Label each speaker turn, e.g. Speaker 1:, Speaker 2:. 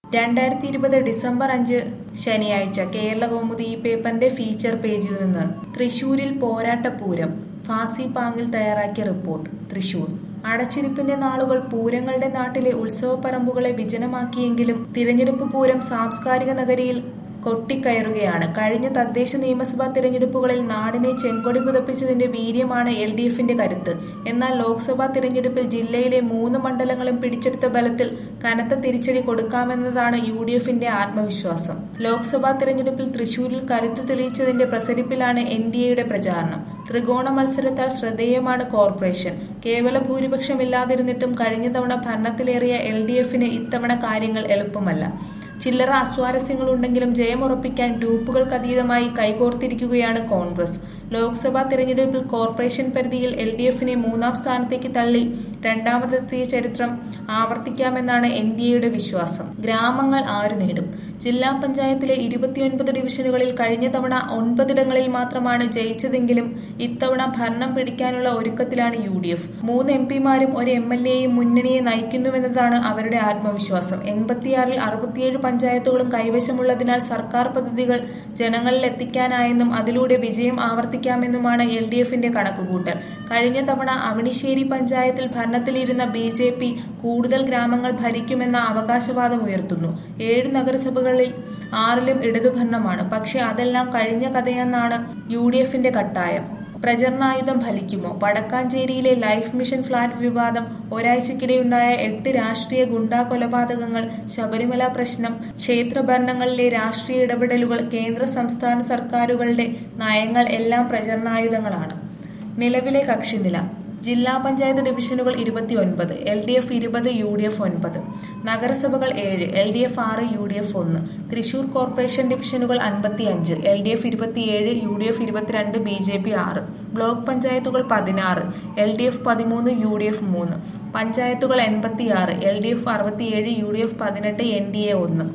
Speaker 1: രണ്ടായിരത്തി ഇരുപത് ഡിസംബർ അഞ്ച് ശനിയാഴ്ച കേരള കൗമുദി ഈ പേപ്പറിന്റെ ഫീച്ചർ പേജിൽ നിന്ന് തൃശൂരിൽ പോരാട്ടപൂരം ഫാസി പാങ്ങിൽ തയ്യാറാക്കിയ റിപ്പോർട്ട് തൃശൂർ അടച്ചിരിപ്പിന്റെ നാളുകൾ പൂരങ്ങളുടെ നാട്ടിലെ ഉത്സവപ്പറമ്പുകളെ വിജനമാക്കിയെങ്കിലും തിരഞ്ഞെടുപ്പ് പൂരം സാംസ്കാരിക നഗരിയിൽ കൊട്ടിക്കയറുകയാണ് കഴിഞ്ഞ തദ്ദേശ നിയമസഭാ തിരഞ്ഞെടുപ്പുകളിൽ നാടിനെ ചെങ്കൊടി പുതപ്പിച്ചതിന്റെ വീര്യമാണ് എൽ ഡി എഫിന്റെ കരുത്ത് എന്നാൽ ലോക്സഭാ തിരഞ്ഞെടുപ്പിൽ ജില്ലയിലെ മൂന്ന് മണ്ഡലങ്ങളും പിടിച്ചെടുത്ത ബലത്തിൽ കനത്ത തിരിച്ചടി കൊടുക്കാമെന്നതാണ് യു ഡി എഫിന്റെ ആത്മവിശ്വാസം ലോക്സഭാ തിരഞ്ഞെടുപ്പിൽ തൃശൂരിൽ കരുത്ത് തെളിയിച്ചതിന്റെ പ്രസരിപ്പിലാണ് എൻ ഡി എയുടെ പ്രചാരണം ത്രികോണ മത്സരത്താൽ ശ്രദ്ധേയമാണ് കോർപ്പറേഷൻ കേവല ഭൂരിപക്ഷമില്ലാതിരുന്നിട്ടും കഴിഞ്ഞ തവണ ഭരണത്തിലേറിയ എൽ ഡി എഫിന് ഇത്തവണ കാര്യങ്ങൾ എളുപ്പമല്ല ചില്ലറ അസ്വാരസ്യങ്ങളുണ്ടെങ്കിലും ജയമുറപ്പിക്കാൻ ഗ്രൂപ്പുകൾക്കതീതമായി കൈകോർത്തിരിക്കുകയാണ് കോൺഗ്രസ് ലോക്സഭാ തെരഞ്ഞെടുപ്പിൽ കോർപ്പറേഷൻ പരിധിയിൽ എൽ ഡി എഫിനെ മൂന്നാം സ്ഥാനത്തേക്ക് തള്ളി രണ്ടാമതെത്തിയ ചരിത്രം ആവർത്തിക്കാമെന്നാണ് എൻ ഡി എയുടെ വിശ്വാസം ഗ്രാമങ്ങൾ ആര് നേടും ജില്ലാ പഞ്ചായത്തിലെ ഇരുപത്തിയൊൻപത് ഡിവിഷനുകളിൽ കഴിഞ്ഞ തവണ ഒൻപതിടങ്ങളിൽ മാത്രമാണ് ജയിച്ചതെങ്കിലും ഇത്തവണ ഭരണം പിടിക്കാനുള്ള ഒരുക്കത്തിലാണ് യു ഡി എഫ് മൂന്ന് എം പിമാരും ഒരു എം എൽ എയും മുന്നണിയെ നയിക്കുന്നുവെന്നതാണ് അവരുടെ ആത്മവിശ്വാസം എൺപത്തിയാറിൽ അറുപത്തിയേഴ് പഞ്ചായത്തുകളും കൈവശമുള്ളതിനാൽ സർക്കാർ പദ്ധതികൾ ജനങ്ങളിൽ എത്തിക്കാനായെന്നും അതിലൂടെ വിജയം ആവർത്തിക്കാമെന്നുമാണ് എൽ ഡി എഫിന്റെ കണക്കുകൂട്ടൽ കഴിഞ്ഞ തവണ അവണിശ്ശേരി പഞ്ചായത്തിൽ ഭരണത്തിലിരുന്ന ബി ജെ പി കൂടുതൽ ഗ്രാമങ്ങൾ ഭരിക്കുമെന്ന അവകാശവാദം ഉയർത്തുന്നു ഏഴ് നഗരസഭകളിൽ ആറിലും ഇടതുഭരണമാണ് പക്ഷെ അതെല്ലാം കഴിഞ്ഞ കഥയെന്നാണ് യു ഡി എഫിന്റെ കട്ടായം പ്രചരണായുധം ഫലിക്കുമോ വടക്കാഞ്ചേരിയിലെ ലൈഫ് മിഷൻ ഫ്ളാറ്റ് വിവാദം ഒരാഴ്ചക്കിടെയുണ്ടായ എട്ട് രാഷ്ട്രീയ ഗുണ്ടാ കൊലപാതകങ്ങൾ ശബരിമല പ്രശ്നം ക്ഷേത്രഭരണങ്ങളിലെ രാഷ്ട്രീയ ഇടപെടലുകൾ കേന്ദ്ര സംസ്ഥാന സർക്കാരുകളുടെ നയങ്ങൾ എല്ലാം പ്രചരണായുധങ്ങളാണ് നിലവിലെ കക്ഷിനില ജില്ലാ പഞ്ചായത്ത് ഡിവിഷനുകൾ ഇരുപത്തിയൊൻപത് എൽ ഡി എഫ് ഇരുപത് യു ഡി എഫ് ഒൻപത് നഗരസഭകൾ ഏഴ് എൽ ഡി എഫ് ആറ് യു ഡി എഫ് ഒന്ന് തൃശൂർ കോർപ്പറേഷൻ ഡിവിഷനുകൾ അൻപത്തിയഞ്ച് എൽ ഡി എഫ് ഇരുപത്തിയേഴ് യു ഡി എഫ് ഇരുപത്തിരണ്ട് ബി ജെ പി ആറ് ബ്ലോക്ക് പഞ്ചായത്തുകൾ പതിനാറ് എൽ ഡി എഫ് പതിമൂന്ന് യു ഡി എഫ് മൂന്ന് പഞ്ചായത്തുകൾ എൺപത്തിയാറ് എൽ ഡി എഫ് അറുപത്തിയേഴ് യു ഡി എഫ് പതിനെട്ട് എൻ ഡി എ ഒന്ന്